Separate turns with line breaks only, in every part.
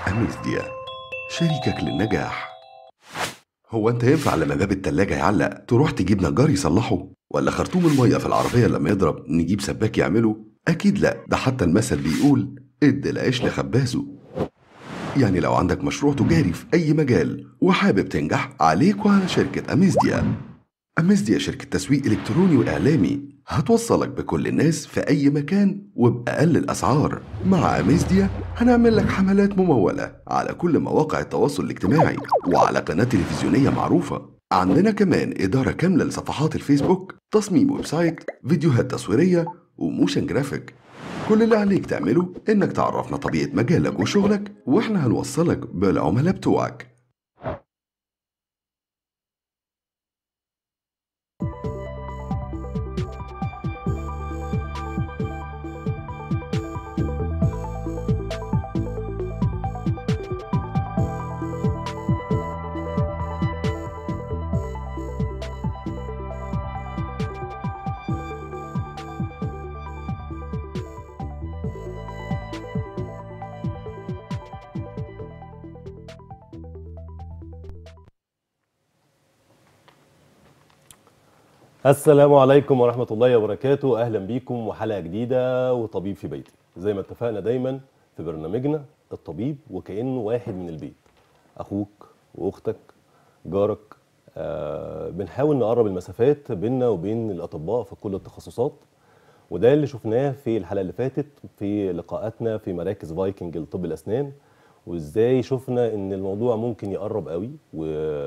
أميزديا شريكك للنجاح هو انت ينفع لما باب التلاجة يعلق تروح تجيب نجار يصلحه ولا خرطوم المية في العربية لما يضرب نجيب سباك يعمله أكيد لا ده حتى المثل بيقول ادي العيش لخبازه يعني لو عندك مشروع تجاري في أي مجال وحابب تنجح عليك وعلى شركة أميزديا أميزديا شركة تسويق إلكتروني وإعلامي هتوصلك بكل الناس في أي مكان وبأقل الأسعار مع أميزديا هنعمل لك حملات ممولة على كل مواقع التواصل الاجتماعي وعلى قناة تلفزيونية معروفة عندنا كمان إدارة كاملة لصفحات الفيسبوك تصميم ويب سايت فيديوهات تصويرية وموشن جرافيك كل اللي عليك تعمله إنك تعرفنا طبيعة مجالك وشغلك وإحنا هنوصلك بالعملاء بتوعك
السلام عليكم ورحمة الله وبركاته أهلا بيكم وحلقة جديدة وطبيب في بيتي زي ما اتفقنا دايما في برنامجنا الطبيب وكأنه واحد من البيت أخوك وأختك جارك آه بنحاول نقرب المسافات بيننا وبين الأطباء في كل التخصصات وده اللي شفناه في الحلقة اللي فاتت في لقاءاتنا في مراكز فايكنج لطب الأسنان وإزاي شفنا إن الموضوع ممكن يقرب قوي و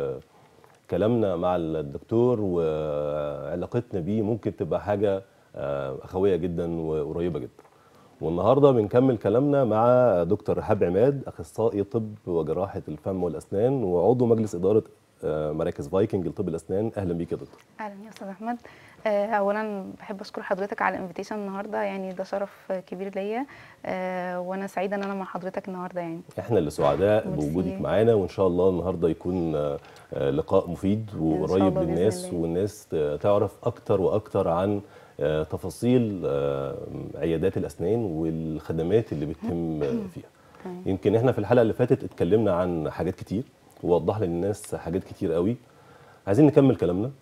كلامنا مع الدكتور وعلاقتنا بيه ممكن تبقى حاجه آه، اخويه جدا وقريبه جدا والنهارده بنكمل كلامنا مع دكتور رحاب عماد اخصائي طب وجراحه الفم والاسنان وعضو مجلس اداره آه، مراكز فايكنج لطب الاسنان اهلا بيك يا دكتور
اهلا يا استاذ احمد آه، اولا بحب اشكر حضرتك على الانفيتيشن النهارده يعني ده شرف كبير ليا آه، وانا سعيده ان انا مع حضرتك النهارده يعني
احنا اللي سعداء
ميرسي.
بوجودك معانا وان شاء الله النهارده يكون آه، آه، لقاء مفيد وقريب
الله بإذن
للناس
الله.
والناس ت- تعرف اكتر واكتر عن آه، تفاصيل آه، عيادات الاسنان والخدمات اللي بتتم فيها
تمام.
يمكن احنا في الحلقه اللي فاتت اتكلمنا عن حاجات كتير ووضح للناس حاجات كتير قوي عايزين نكمل كلامنا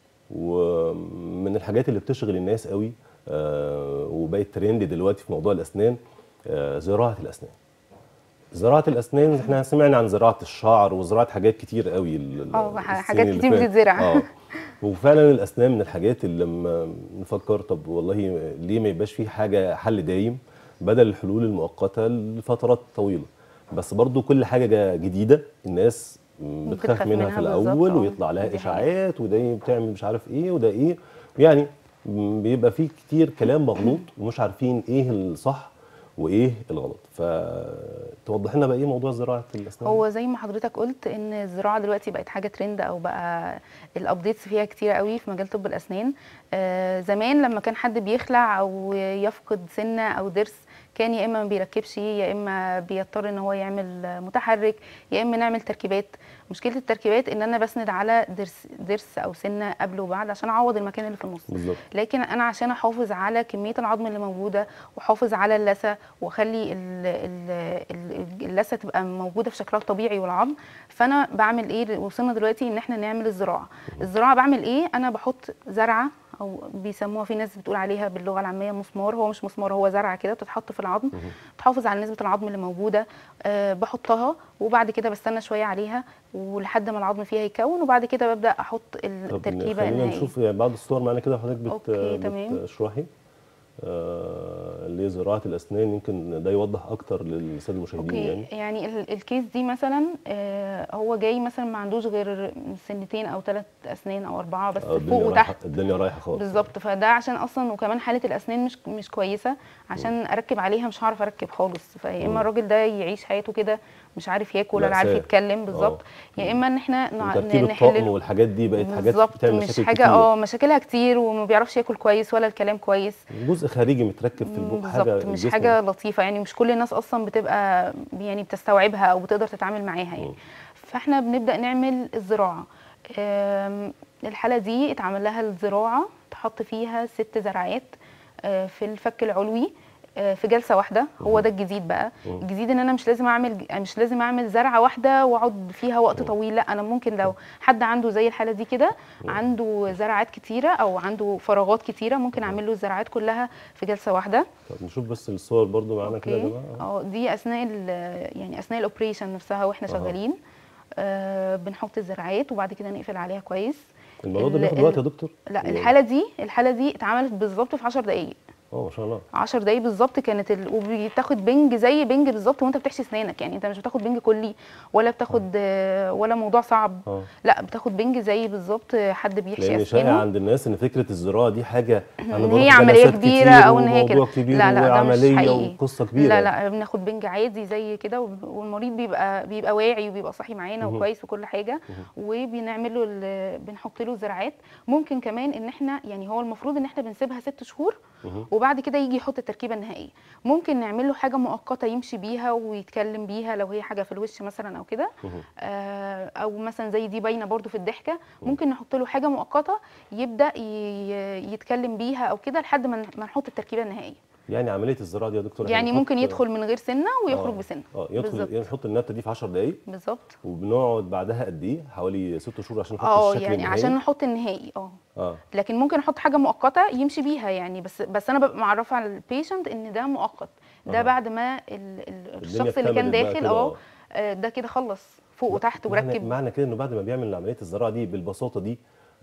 ومن الحاجات اللي بتشغل الناس قوي آه، وبقت ترند دلوقتي في موضوع الاسنان آه، زراعه الاسنان زراعه الاسنان احنا سمعنا عن زراعه الشعر وزراعه حاجات كتير قوي ال- ال-
اه،
السنين
حاجات
اللي
كتير
فاتت.
بتتزرع.
اه وفعلا الاسنان من الحاجات اللي لما نفكر طب والله ليه ما يبقاش في حاجه حل دايم بدل الحلول المؤقته لفترات طويله بس برضو كل حاجه جديده الناس بتخاف
بتخاف
منها
منها
في
بالظبط،
الاول
اه.
ويطلع لها
دي حقيقة.
اشاعات وده بتعمل مش عارف ايه وده ايه يعني بيبقى فيه كتير كلام مغلوط ومش عارفين ايه الصح وايه الغلط فتوضح لنا بقى ايه موضوع زراعه الاسنان
هو زي ما حضرتك قلت ان الزراعه دلوقتي بقت حاجه ترند او بقى الابديتس فيها كتير قوي في مجال طب الاسنان آه زمان لما كان حد بيخلع او يفقد سنه او ضرس كان يا اما ما بيركبش يا اما بيضطر ان هو يعمل متحرك يا اما نعمل تركيبات مشكله التركيبات ان انا بسند على ضرس ضرس او سنه قبل وبعد عشان اعوض المكان اللي في النص
بالظبط
لكن انا عشان احافظ على كميه العظم اللي موجوده واحافظ على اللثه واخلي ال- ال- ال- اللثه تبقى موجوده في شكلها الطبيعي والعظم فانا بعمل ايه وصلنا دلوقتي ان احنا نعمل الزراعه الزراعه بعمل ايه انا بحط زرعه او بيسموها في ناس بتقول عليها باللغه العاميه مسمار هو مش مسمار هو زرعه كده بتتحط في العظم تحافظ على نسبه العظم اللي موجوده أه بحطها وبعد كده بستنى شويه عليها ولحد ما العظم فيها يكون وبعد كده ببدا احط
طب
التركيبه
خلينا
النهائيه
نشوف يعني بعض الصور معانا كده حضرتك بت...
أوكي، تمام.
بتشرحي آه لزراعه الاسنان يمكن ده يوضح اكتر للساده المشاهدين
اوكي
يعني
يعني ال- الكيس دي مثلا آه هو جاي مثلا ما عندوش غير سنتين او ثلاث اسنان او اربعه بس
آه، الدنيا
فوق
رايحة-
وتحت
الدنيا رايحه خالص
بالظبط فده عشان اصلا وكمان حاله الاسنان مش مش كويسه عشان اركب عليها مش هعرف اركب خالص فيا
مم.
اما الراجل ده يعيش حياته كده مش عارف ياكل ولا عارف
مأساة.
يتكلم بالظبط يا اما ان احنا نع-
وتركيب
نحل
الطقم والحاجات دي بقت حاجات
بالظبط
بتعمل
مش
مشاكل
حاجه
كتير.
اه مشاكلها كتير وما بيعرفش ياكل كويس ولا الكلام كويس
جزء خارجي متركب في البق حاجه
بالظبط مش
الجسم
حاجه لطيفه يعني مش كل الناس اصلا بتبقى يعني بتستوعبها او بتقدر تتعامل معاها يعني
مم.
فاحنا بنبدا نعمل الزراعه آم، الحاله دي اتعمل لها الزراعه تحط فيها ست زرعات آه، في الفك العلوي آه، في جلسه واحده هو ده الجديد بقى الجديد ان انا مش لازم اعمل مش لازم اعمل زرعه واحده واقعد فيها وقت طويل لا انا ممكن لو حد عنده زي الحاله دي كده عنده زرعات كتيره او عنده فراغات كتيره ممكن اعمل له الزرعات كلها في جلسه واحده
طب نشوف بس الصور برضو معانا كده يا
اوكي
جماعه
اه دي اثناء ال- يعني اثناء الاوبريشن نفسها واحنا
أها.
شغالين آه بنحط الزرعات وبعد كده نقفل عليها كويس
الموضوع ده
ال-
بياخد
ال-
وقت يا دكتور
لا
يعني-
الحاله دي الحاله دي اتعملت بالظبط في 10 دقائق
اه ما شاء الله
10 دقايق بالظبط كانت ال... وبتاخد بنج زي بنج بالظبط وانت بتحشي اسنانك يعني انت مش بتاخد بنج كلي ولا بتاخد آه، ولا موضوع صعب
اه
لا بتاخد بنج زي بالظبط حد بيحشي
لان شائع
اسنانه
عند الناس ان فكره الزراعه دي حاجه انا
ان
بروح
هي عمليه
جلسات
كبيره
كتير
او ان هي كده
وموضوع كبير
لا لا ده مش
وعمليه
حقيقي
وقصه كبيره
لا لا بناخد بنج عادي زي كده وب- والمريض بيبقى بيبقى واعي وبيبقى صاحي معانا
مهم.
وكويس وكل حاجه وبنعمل له ال- بنحط له زرعات ممكن كمان ان احنا يعني هو المفروض ان احنا بنسيبها ست شهور
مهم.
وبعد كده يجي يحط التركيبه النهائيه ممكن نعمل له حاجه مؤقته يمشي بيها ويتكلم بيها لو هي حاجه في الوش مثلا او كده
مهم.
آه، او مثلا زي دي باينه برضو في الضحكه ممكن نحط له حاجه مؤقته يبدا ي- يتكلم بيها او كده لحد ما ما نحط التركيبه النهائيه
يعني عمليه الزراعه دي يا دكتور إحنا
يعني
بنحط-
ممكن يدخل من غير سنه ويخرج
آه.
بسنه
اه يدخل
بالظبط.
يعني نحط النبته دي في 10 دقائق
بالظبط
وبنقعد بعدها قد ايه حوالي 6 شهور عشان نحط
اه
الشكل
يعني
النهائي
عشان نحط النهائي اه
اه
لكن ممكن احط حاجه مؤقته يمشي بيها يعني بس بس انا ببقى معرفه على البيشنت ان ده مؤقت ده
أها.
بعد ما ال ال
الدنيا
الشخص اللي كان
اكتملت بقى
داخل
كده،
اه
آه.
آه، ده كده خلص فوق وتحت
معنى,
وركب
معنى كده انه بعد ما بيعمل عمليه الزراعه دي بالبساطه دي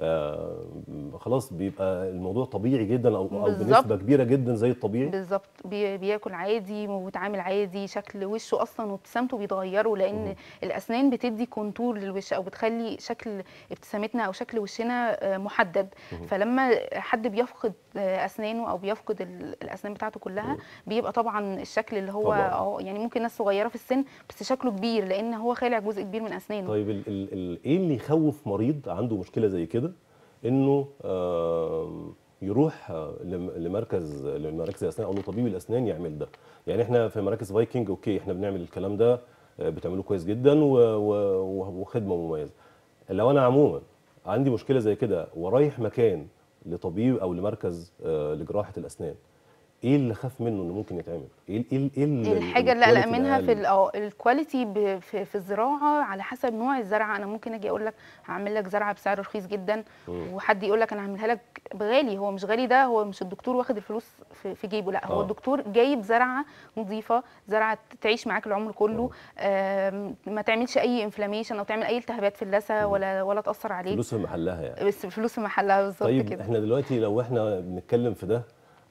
آه خلاص بيبقى الموضوع طبيعي جدا او او
بالظبط.
بنسبه كبيره جدا زي الطبيعي
بالظبط بي بياكل عادي وبيتعامل عادي شكل وشه اصلا وابتسامته بيتغيروا لان الاسنان بتدي كونتور للوش او بتخلي شكل ابتسامتنا او شكل وشنا آه، محدد فلما حد بيفقد آه، اسنانه او بيفقد ال- الاسنان بتاعته كلها بيبقى طبعا الشكل اللي هو
طبعاً.
اه يعني ممكن ناس صغيره في السن بس شكله كبير لان هو خالع جزء كبير من اسنانه
طيب ال ال ال ايه اللي يخوف مريض عنده مشكله زي كده انه آم، يروح آه، لم- لمركز لمراكز الاسنان او لطبيب الاسنان يعمل ده يعني احنا في مراكز فايكنج اوكي احنا بنعمل الكلام ده آه، بتعملوه كويس جدا و- و- وخدمه مميزه لو انا عموما عندي مشكله زي كده ورايح مكان لطبيب او لمركز آه، لجراحه الاسنان ايه اللي خاف منه انه ممكن يتعمل ايه ايه ايه ال-
الحاجه اللي اقلق
الكواليتي
منها في
الأقل؟
ال- اه الكواليتي ب- في, في الزراعه على حسب نوع الزرعه انا ممكن اجي اقول لك هعمل لك زرعه بسعر رخيص جدا وحد يقول لك انا هعملها لك بغالي هو مش غالي ده هو مش الدكتور واخد الفلوس في, في جيبه لا هو
آه.
الدكتور جايب زرعه نظيفه زرعه تعيش معاك العمر كله آم، ما تعملش اي انفلاميشن او تعمل اي التهابات في اللثه ولا ولا تاثر عليك
فلوس في محلها يعني
بس فلوس في محلها بالظبط
طيب
كده
احنا دلوقتي لو احنا بنتكلم في ده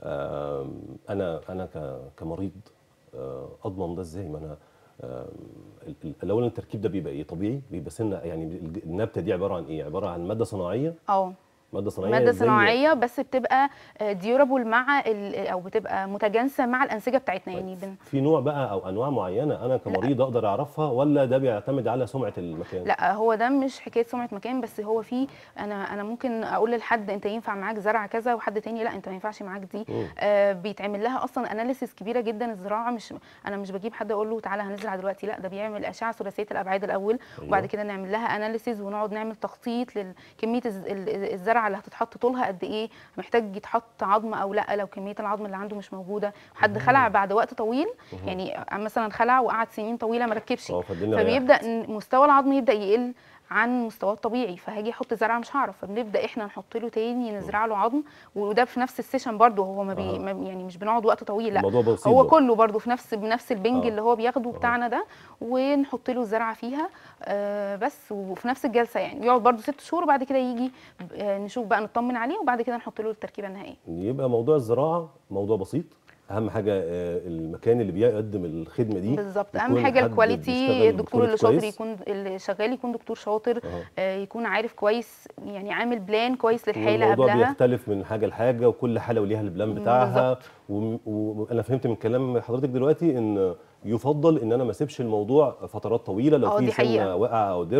آم، انا انا ك- كمريض آه، اضمن ده ازاي ما انا آم، ال- ال- الاول التركيب ده بيبقى ايه طبيعي بيبقى سنه يعني الج- النبته دي عباره عن ايه عباره عن ماده صناعيه
اه
ماده صناعيه
ماده
زي-
صناعيه بس بتبقى ديورابل مع ال- او بتبقى متجانسه مع الانسجه بتاعتنا يعني بن
في نوع بقى او انواع معينه انا كمريض اقدر اعرفها ولا ده بيعتمد على سمعه المكان
لا هو ده مش حكايه سمعه مكان بس هو في انا انا ممكن اقول لحد انت ينفع معاك زرعه كذا وحد تاني لا انت ما ينفعش معاك دي
مم.
آه بيتعمل لها اصلا اناليسيس كبيره جدا الزراعه مش انا مش بجيب حد اقول له تعالى هنزرع دلوقتي لا ده بيعمل اشعه ثلاثيه الابعاد الاول
أيوة.
وبعد كده نعمل لها اناليسيس ونقعد نعمل تخطيط لكميه الز- ال- الزرعه اللي هتتحط طولها قد ايه محتاج يتحط عظم او لا لو كميه العظم اللي عنده مش موجوده حد خلع بعد وقت طويل يعني مثلا خلع وقعد سنين طويله ما ركبش
اه فالدنيا ريحت.
فبيبدا إن مستوى العظم يبدا يقل عن مستواه الطبيعي فهاجي احط زرعه مش هعرف فبنبدا احنا نحط له تاني نزرع له عظم وده في نفس السيشن برضه هو ما, بي
أها.
ما يعني مش بنقعد وقت طويل لا
الموضوع بسيط
هو
برضه.
كله برضه في نفس بنفس البنج
آه.
اللي هو بياخده بتاعنا ده ونحط له الزرعه فيها آه بس وفي نفس الجلسه يعني يقعد برضه ست شهور وبعد كده يجي آه نشوف بقى نطمن عليه وبعد كده نحط له التركيبه النهائيه
يبقى موضوع الزراعه موضوع بسيط اهم حاجه آه، المكان اللي بيقدم الخدمه دي
بالظبط اهم
يكون
حاجه
حد
الكواليتي
بيشتغل
الدكتور اللي
بكواليتي
شاطر
كويس.
يكون اللي شغال يكون دكتور شاطر
أها.
آه يكون عارف كويس يعني عامل بلان كويس للحاله
والموضوع
قبلها
بيختلف من حاجه لحاجه وكل حاله وليها البلان بتاعها وم- وانا فهمت من كلام حضرتك دلوقتي ان يفضل ان انا ما اسيبش الموضوع فترات طويله لو
آه،
في
دي
سنه
حقيقة.
وقع او ضرس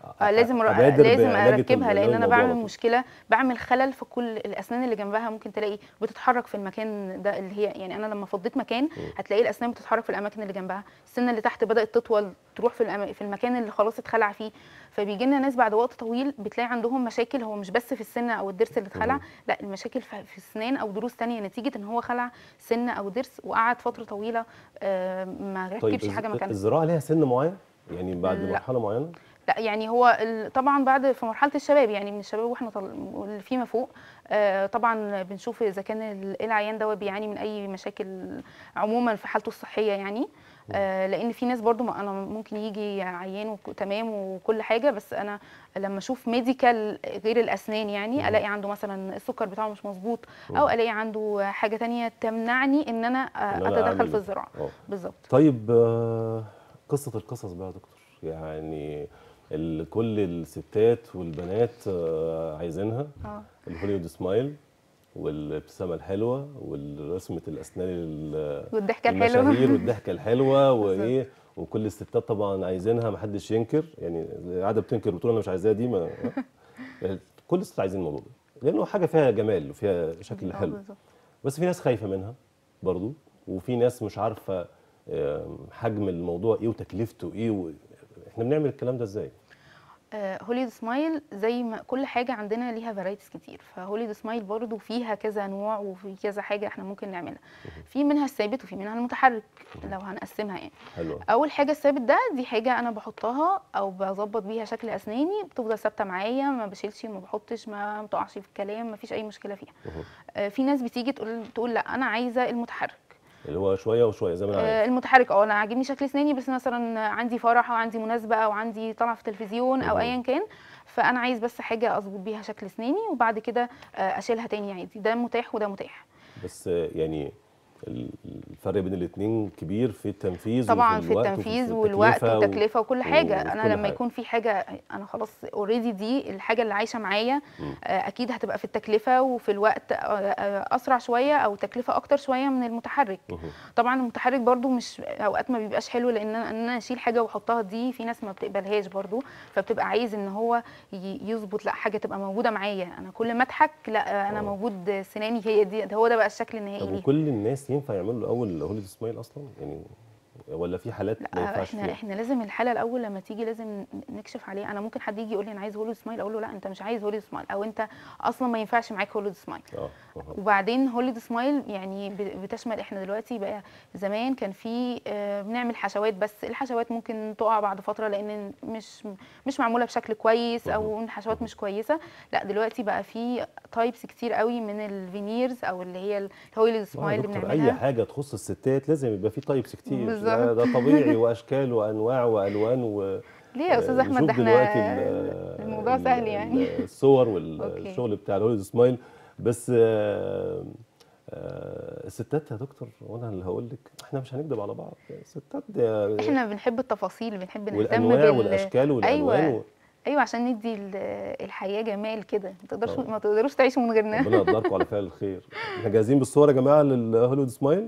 آه لازم
أبادر
لازم
بعلاج
اركبها لان انا
الموضوع على
بعمل
طول.
مشكله بعمل خلل في كل الاسنان اللي جنبها ممكن تلاقي بتتحرك في المكان ده اللي هي يعني انا لما فضيت مكان هتلاقي الاسنان بتتحرك في الاماكن اللي جنبها السنه اللي تحت بدات تطول تروح في الأما- في المكان اللي خلاص اتخلع فيه فبيجي لنا ناس بعد وقت طويل بتلاقي عندهم مشاكل هو مش بس في السنه او الضرس اللي اتخلع لا المشاكل في في السنان او ضروس تانية نتيجه ان هو خلع سنه او ضرس وقعد فتره طويله آه، ما ركبش
الز-
حاجه مكانها
الزراعه ليها سن معين يعني بعد
لا.
مرحله معينه
لا يعني هو ال- طبعا بعد في مرحله الشباب يعني من الشباب واحنا طل... فيما فوق آه، طبعا بنشوف اذا كان ال- العيان ده بيعاني من اي مشاكل عموما في حالته الصحيه يعني آه، لان في ناس برضو ما انا ممكن يجي عيان وك- تمام وكل حاجه بس انا لما اشوف ميديكال غير الاسنان يعني الاقي عنده مثلا السكر بتاعه مش مظبوط او الاقي عنده حاجه تانية تمنعني ان انا آه،
إن أنا
اتدخل
أعمل-
في الزراعه
اه
بالظبط
طيب آه، قصة القصص بقى يا دكتور يعني ال- كل الستات والبنات آه، عايزينها
اه
الهوليوود سمايل والابتسامة الحلوة والرسمة الأسنان ال-
والضحكه الحلوه
المشاهير والضحكة الحلوة وإيه وكل الستات طبعا عايزينها محدش ينكر يعني العادة بتنكر بتقول أنا مش عايزاها دي ما كل الستات عايزين الموضوع ده لأنه حاجة فيها جمال وفيها شكل
آه،
حلو
بالظبط.
بس في ناس خايفه منها برضو وفي ناس مش عارفه آم، حجم الموضوع ايه وتكلفته ايه و... احنا بنعمل الكلام ده ازاي
آه، هوليود سمايل زي ما كل حاجه عندنا ليها فرايتيز كتير فهوليود سمايل برضو فيها كذا نوع وفي كذا حاجه احنا ممكن نعملها في منها الثابت وفي منها المتحرك لو هنقسمها يعني
حلوه
اول حاجه الثابت ده دي حاجه انا بحطها او بظبط بيها شكل اسناني بتفضل ثابته معايا ما بشيلش ما بحطش ما بتقعش في الكلام ما فيش اي مشكله فيها
مهم.
آه، في ناس بتيجي تقول تقول لا انا عايزه المتحرك
اللي هو شويه وشويه زي ما انا
آه،
عايز
المتحرك اه انا عاجبني شكل اسناني بس مثلا عندي فرح او عندي مناسبه او عندي طلعه في التلفزيون او
مهم.
ايا كان فانا عايز بس حاجه اظبط بيها شكل اسناني وبعد كده آه، اشيلها تاني عادي ده متاح وده متاح
بس آه، يعني ال- الفرق بين الاثنين كبير في التنفيذ
طبعا
وفي
في
الوقت
التنفيذ
وفي
والوقت
التكلفة و-
والتكلفه وكل حاجه
وفي
انا
كل
لما
حاجة.
يكون في حاجه انا خلاص اوريدي دي الحاجه اللي عايشه معايا
مم.
آه، اكيد هتبقى في التكلفه وفي الوقت آه، آه، اسرع شويه او تكلفه اكتر شويه من المتحرك
مهم.
طبعا المتحرك برضو مش اوقات ما بيبقاش حلو لان انا ان انا اشيل حاجه واحطها دي في ناس ما بتقبلهاش برضو فبتبقى عايز ان هو ي- يظبط لا حاجه تبقى موجوده معايا انا كل ما اضحك لا انا
آه.
موجود سناني هي دي ده هو ده بقى الشكل النهائي
طب
ليه
وكل الناس ينفع يعملوا الاول هوليود سمايل اصلا يعني ولا في حالات ما
لا
ينفعش
احنا
فيها
احنا لازم الحاله الاول لما تيجي لازم نكشف عليه انا ممكن حد يجي يقول لي انا عايز هوليود سمايل اقول له لا انت مش عايز هوليود سمايل او انت اصلا ما ينفعش معاك هوليود سمايل
اه أها.
وبعدين هوليود سمايل يعني ب- بتشمل احنا دلوقتي بقى زمان كان في آه، بنعمل حشوات بس الحشوات ممكن تقع بعد فتره لان مش مش معموله بشكل كويس او الحشوات مش كويسه لا دلوقتي بقى في تايبس كتير قوي من الفينيرز او اللي هي الهوليود
ما هو
سمايل
يا
اللي
دكتور اي
بنعملها
حاجه تخص الستات لازم يبقى في تايبس كتير
بالظبط.
ده, ده طبيعي واشكال وانواع والوان و
ليه يا استاذ احمد
نشوف
ده احنا
دلوقتي ال-
الموضوع
ال-
سهل يعني
ال- الصور
أوكي.
والشغل بتاع الهوليود سمايل بس آه، آه، الستات يا دكتور وانا اللي هقول لك احنا مش هنكذب على بعض الستات ده
احنا بنحب التفاصيل بنحب نهتم
والانواع
بال
والاشكال والالوان
ايوه
و-
ايوه عشان ندي ال- الحياه جمال كده ما تقدرش
طبعا.
ما تقدروش تعيشوا من غيرنا
ربنا يقدركم على فعل الخير احنا جاهزين بالصور يا جماعه للهوليود سمايل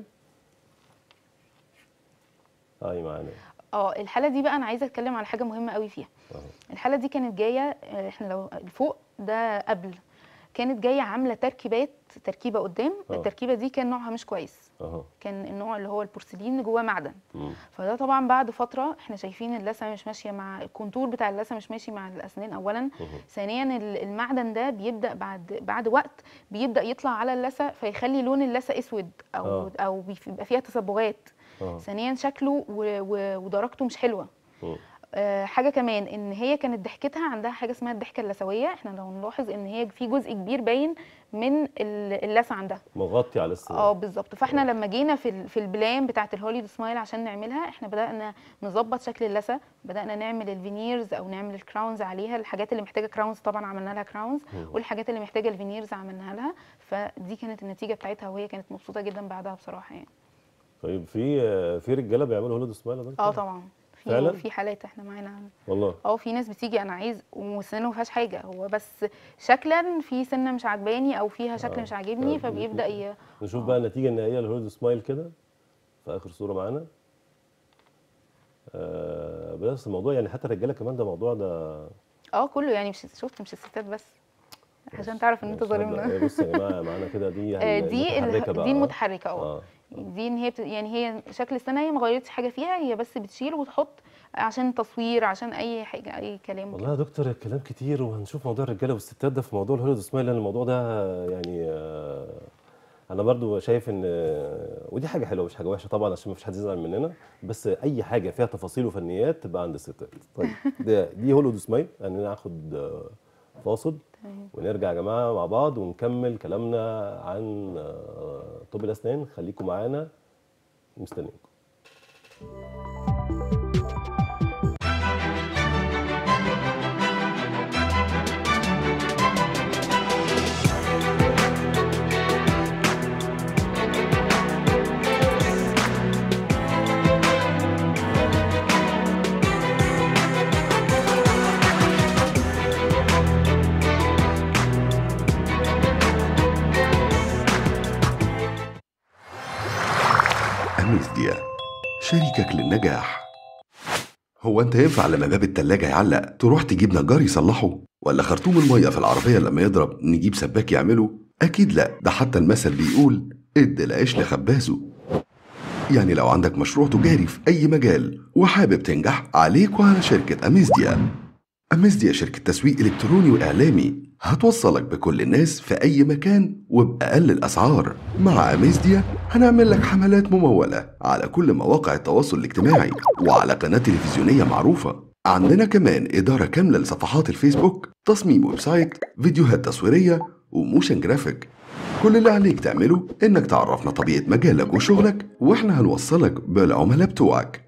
هاي معانا
اه الحاله دي بقى انا عايزه اتكلم على حاجه مهمه قوي فيها
أهو.
الحاله دي كانت جايه آه، احنا لو فوق ده قبل كانت جايه عامله تركيبات تركيبه قدام
آه.
التركيبه دي كان نوعها مش كويس
اهو
كان النوع اللي هو البورسلين اللي جواه معدن
مم.
فده طبعا بعد فتره احنا شايفين اللثه مش ماشيه مع الكونتور بتاع اللثه مش ماشي مع الاسنان اولا
مهم.
ثانيا ال- المعدن ده بيبدا بعد بعد وقت بيبدا يطلع على اللثه فيخلي لون اللثه اسود او
آه.
او بيف- بيبقى فيها تصبغات
اه
ثانيا شكله و- و- ودرجته مش حلوه
مم.
آه، حاجه كمان ان هي كانت ضحكتها عندها حاجه اسمها الضحكه اللثويه احنا لو نلاحظ ان هي في جزء كبير باين من ال- اللثه عندها
مغطي على السنان
اه بالظبط فاحنا لما جينا في ال- في البلان بتاعه الهوليود سمايل عشان نعملها احنا بدانا نظبط شكل اللثه بدانا نعمل الفينيرز او نعمل الكراونز عليها الحاجات اللي محتاجه كراونز طبعا عملنا لها كراونز
مم.
والحاجات اللي محتاجه الفينيرز عملناها لها فدي كانت النتيجه بتاعتها وهي كانت مبسوطه جدا بعدها بصراحه يعني
طيب في في رجاله بيعملوا هوليود سمايل يا دكتور؟
اه طبعا
فعلاً؟
في في حالات احنا معانا
والله
اه في ناس بتيجي انا عايز وسنه ما فيهاش حاجه هو بس شكلا في سنه مش عجباني او فيها شكل
آه،
مش عاجبني
طيب،
فبيبدا ي...
نشوف
آه.
بقى النتيجه النهائيه للهوليود سمايل كده في اخر صوره معانا آه آه، بس الموضوع يعني حتى الرجاله كمان ده موضوع ده
اه كله يعني مش شفت مش الستات بس عشان تعرف ان انت
مش هبدأ.
ظالمنا
إيه، بص يا جماعه معانا كده دي
آه، دي
المتحركة
ال-
بقى.
دي المتحركه اه
اه
دي ان هي بت... يعني هي شكل السنه هي ما غيرتش حاجه فيها هي بس بتشيل وتحط عشان تصوير عشان اي حاجه اي كلام
والله يا دكتور الكلام كتير وهنشوف موضوع الرجاله والستات ده في موضوع الهوليود سمايل لان الموضوع ده يعني آه، انا برضو شايف ان آه، ودي حاجه حلوه مش حاجه وحشه طبعا عشان ما فيش حد يزعل مننا بس اي حاجه فيها تفاصيل وفنيات تبقى عند الستات طيب ده دي هوليود سمايل يعني ناخد آه، فاصل
تمام.
ونرجع يا جماعه مع بعض ونكمل كلامنا عن آه، طب الاسنان خليكم معانا مستنيكم
أميزديا شريكك للنجاح هو انت ينفع لما باب التلاجة يعلق تروح تجيب نجار يصلحه ولا خرطوم المية في العربية لما يضرب نجيب سباك يعمله أكيد لا ده حتى المثل بيقول ادي العيش لخبازه يعني لو عندك مشروع تجاري في أي مجال وحابب تنجح عليك وعلى شركة أميزديا أميزديا شركة تسويق إلكتروني وإعلامي هتوصلك بكل الناس في أي مكان وبأقل الأسعار مع أميزديا هنعمل لك حملات ممولة على كل مواقع التواصل الاجتماعي وعلى قناة تلفزيونية معروفة عندنا كمان إدارة كاملة لصفحات الفيسبوك تصميم ويب سايت فيديوهات تصويرية وموشن جرافيك كل اللي عليك تعمله إنك تعرفنا طبيعة مجالك وشغلك وإحنا هنوصلك بالعملاء بتوعك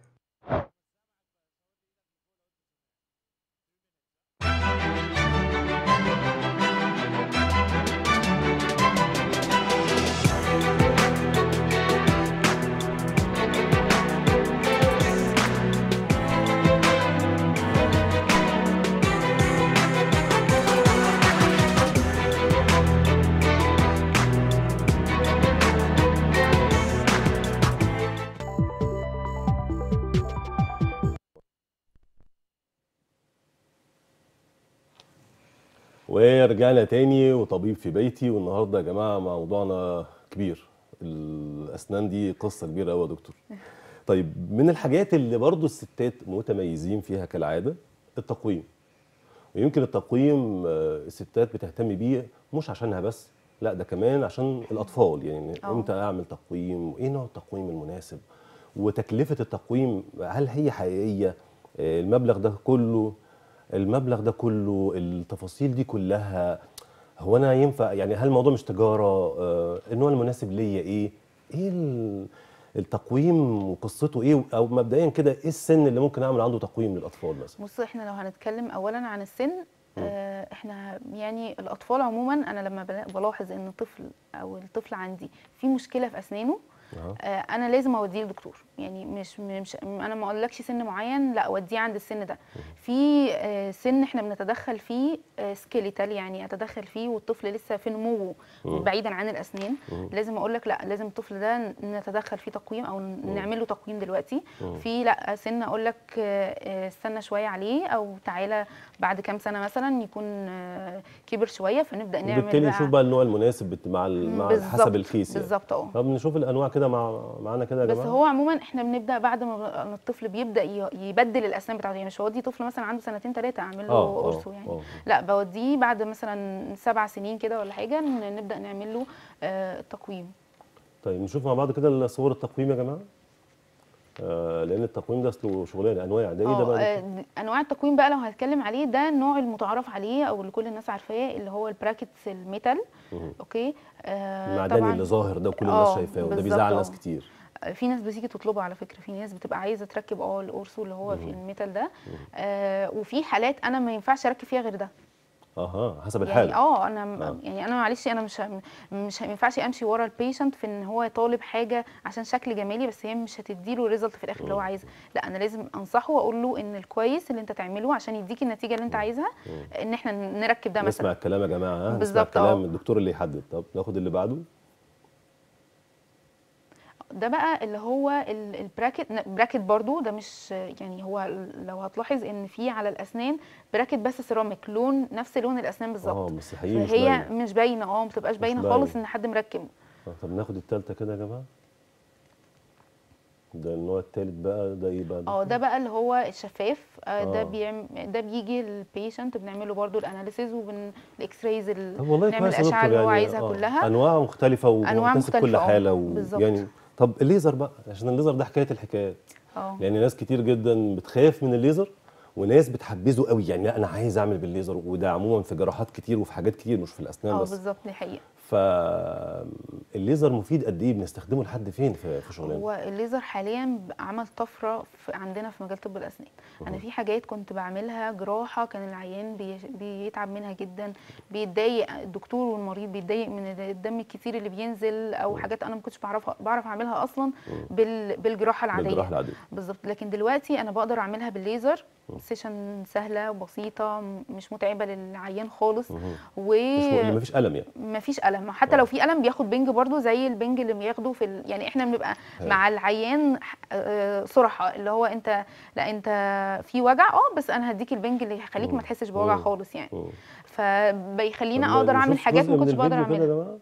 ورجعنا تاني وطبيب في بيتي والنهارده يا جماعه موضوعنا كبير الاسنان دي قصه كبيره قوي يا دكتور طيب من الحاجات اللي برضو الستات متميزين فيها كالعاده التقويم ويمكن التقويم آه، الستات بتهتم بيه مش عشانها بس لا ده كمان عشان الاطفال يعني
أه.
امتى اعمل تقويم وايه نوع التقويم المناسب وتكلفه التقويم هل هي حقيقيه آه، المبلغ ده كله المبلغ ده كله التفاصيل دي كلها هو انا ينفع يعني هل الموضوع مش تجاره آه، النوع المناسب ليا ايه ايه ال- التقويم وقصته ايه او مبدئيا كده ايه السن اللي ممكن اعمل عنده تقويم للاطفال مثلا
بص احنا لو هنتكلم اولا عن السن آه احنا يعني الاطفال عموما انا لما بلا- بلاحظ ان الطفل او الطفل عندي في مشكله في اسنانه
أها.
آه انا لازم اوديه للدكتور يعني مش مش انا ما اقولكش سن معين لا اوديه عند السن ده في آه سن احنا بنتدخل فيه آه سكيليتال يعني اتدخل فيه والطفل لسه في نموه
مم.
بعيدا عن الاسنان
مم.
لازم اقول لك لا لازم الطفل ده نتدخل فيه تقويم او نعمل له تقويم دلوقتي
مم.
في لا سن اقول لك آه، آه، استنى شويه عليه او تعالى بعد كام سنه مثلا يكون آه، كبر شويه فنبدا نعمل
وبالتالي نشوف بقى النوع المناسب بت- مع ال- مع
بالظبط،
حسب الكيس يعني
بالظبط اه
طب نشوف الانواع كده مع معانا كده يا
بس
جماعه
هو عموما احنا بنبدا بعد ما ب- الطفل بيبدا ي- يبدل الاسنان بتاعته يعني مش هودي طفل مثلا عنده سنتين ثلاثه اعمل له
اه
قرصه
اه
يعني
اه
لا بوديه بعد مثلا سبع سنين كده ولا حاجه ن- نبدا نعمل له آه، تقويم
طيب نشوف مع بعض كده صور التقويم يا جماعه آه لان التقويم ده اصله شغلانه انواع ده ايه ده
اه
بقى
آه، د- انواع التقويم بقى لو هنتكلم عليه ده النوع المتعارف عليه او اللي كل الناس عارفاه اللي هو البراكتس الميتال
مهم.
اوكي آه
المعدني
طبعاً
اللي ظاهر ده وكل الناس
آه،
شايفاه وده
بالظبط،
بيزعل
آه.
ناس كتير
في ناس بتيجي تطلبه على فكره في ناس بتبقى عايزه تركب اه القرص اللي هو في الميتال ده آه وفي حالات انا ما ينفعش اركب فيها غير ده
اها حسب
يعني
الحاله
اه انا
آه.
يعني انا معلش انا مش ه- مش ه- ما ينفعش امشي ورا البيشنت في ان هو طالب حاجه عشان شكل جمالي بس هي مش هتديله ريزلت في الاخر اللي هو عايزه لا انا لازم انصحه واقول له ان الكويس اللي انت تعمله عشان يديك النتيجه اللي انت عايزها ان احنا نركب ده
نسمع
مثلا
الكلام يا جماعه ها نسمع
بالظبط،
الكلام
آه.
الدكتور اللي يحدد طب ناخد اللي بعده
ده بقى اللي هو ال- البراكت ن- براكت برضو ده مش يعني هو ال- لو هتلاحظ ان في على الاسنان براكت بس سيراميك لون نفس لون الاسنان
اه
بالظبط
بس حقيقي مش
فهي
باين.
مش باينه اه ما بتبقاش باينه
باين.
خالص ان حد مركب
آه، طب ناخد التالتة كده يا جماعه ده النوع التالت بقى ده ايه بقى
اه ده بقى اللي هو الشفاف آه، ده
آه.
بيعم... ده بيجي البيشنت بنعمله برضو الاناليسيز وبن الاكس رايز
طب والله
نعمل
كويس يا
الاشعه
دكتور
اللي هو
يعني
عايزها
آه،
كلها
انواع مختلفه
أنواع
وبتناسب كل
مختلفة، آه،
حاله
بالظبط.
ويعني طب الليزر بقى عشان الليزر ده حكايه الحكايات
اه
لان ناس كتير جدا بتخاف من الليزر وناس بتحبذه قوي يعني لا انا عايز اعمل بالليزر وده عموما في جراحات كتير وفي حاجات كتير مش في الاسنان
اه
بس
بالظبط دي حقيقه
فالليزر مفيد قد ايه بنستخدمه لحد فين في في شغلنا
هو الليزر حاليا عمل طفره في عندنا في مجال طب الاسنان انا في حاجات كنت بعملها جراحه كان العيان بي بيتعب منها جدا بيتضايق الدكتور والمريض بيتضايق من الدم الكتير اللي بينزل او حاجات انا ما كنتش بعرفها بعرف اعملها اصلا بال بالجراحه العاديه
بالجراحه العاديه
بالظبط لكن دلوقتي انا بقدر اعملها بالليزر سيشن سهله وبسيطه م- مش متعبه للعيان خالص
مهم.
و
مش م- مفيش الم يعني
مفيش الم حتى لو في الم بياخد بنج برضو زي البنج اللي بياخده في ال... يعني احنا بنبقى
حلو.
مع العيان ح- آه، صراحه اللي هو انت لا انت في وجع اه بس انا هديك البنج اللي يخليك ما تحسش بوجع
مم.
خالص يعني
مم.
فبيخليني
طب
اقدر
نشوف
اعمل حاجات
جزء
ما
من
كنتش بقدر
الفيديو كده يا
اعملها
جماعه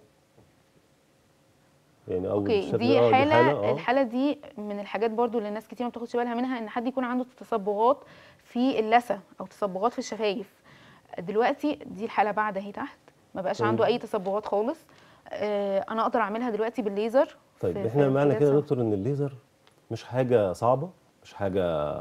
يعني اول
اوكي
الشكل
دي
ده، آه،
حاله
آه.
الحاله دي من الحاجات برضو اللي الناس كتير ما بتاخدش بالها منها ان حد يكون عنده تصبغات في اللثه او تصبغات في الشفايف دلوقتي دي الحاله بعد اهي تحت ما بقاش
طيب.
عنده اي تصبغات خالص آه، انا اقدر اعملها دلوقتي بالليزر
طيب
في-
احنا
في
معنى كده يا
اللثة.
دكتور ان الليزر مش حاجه صعبه مش حاجه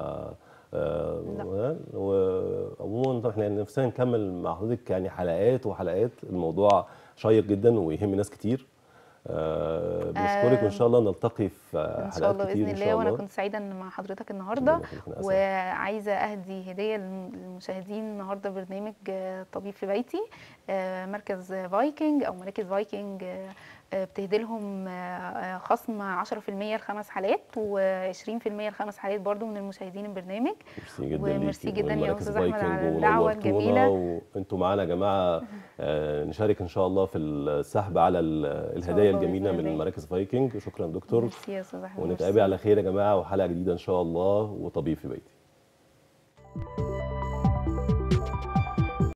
آه وعموما طب احنا نفسنا نكمل مع حضرتك يعني حلقات وحلقات الموضوع شيق جدا ويهم ناس كتير آه بنشكرك وان شاء الله نلتقي في
ان
حلقات
شاء الله
كتير
باذن
ان
الله
شاء
وانا
الله
كنت سعيده ان مع حضرتك النهارده
ربنا يخليك، أنا أسعد.
وعايزه اهدي هديه للمشاهدين النهارده برنامج آه، طبيب في بيتي آه، مركز فايكنج او مراكز فايكنج آه، آه، بتهدي لهم آه، آه، خصم 10% لخمس حالات و20% لخمس حالات برضو من المشاهدين البرنامج
ميرسي جدا
وميرسي
ليكي
جدا يا
والمراكز
أستاذ أحمد
فايكنج
على الدعوة
ونورتونا
الجميلة.
وانتوا معانا يا جماعه آه نشارك ان شاء الله في السحب على ال- الهدايا
الله
الجميله
بإذن
من
الله.
مراكز فايكنج شكرا دكتور
ميرسي يا استاذ احمد
ونتقابل على خير يا جماعه وحلقه جديده ان شاء الله وطبيب في بيتي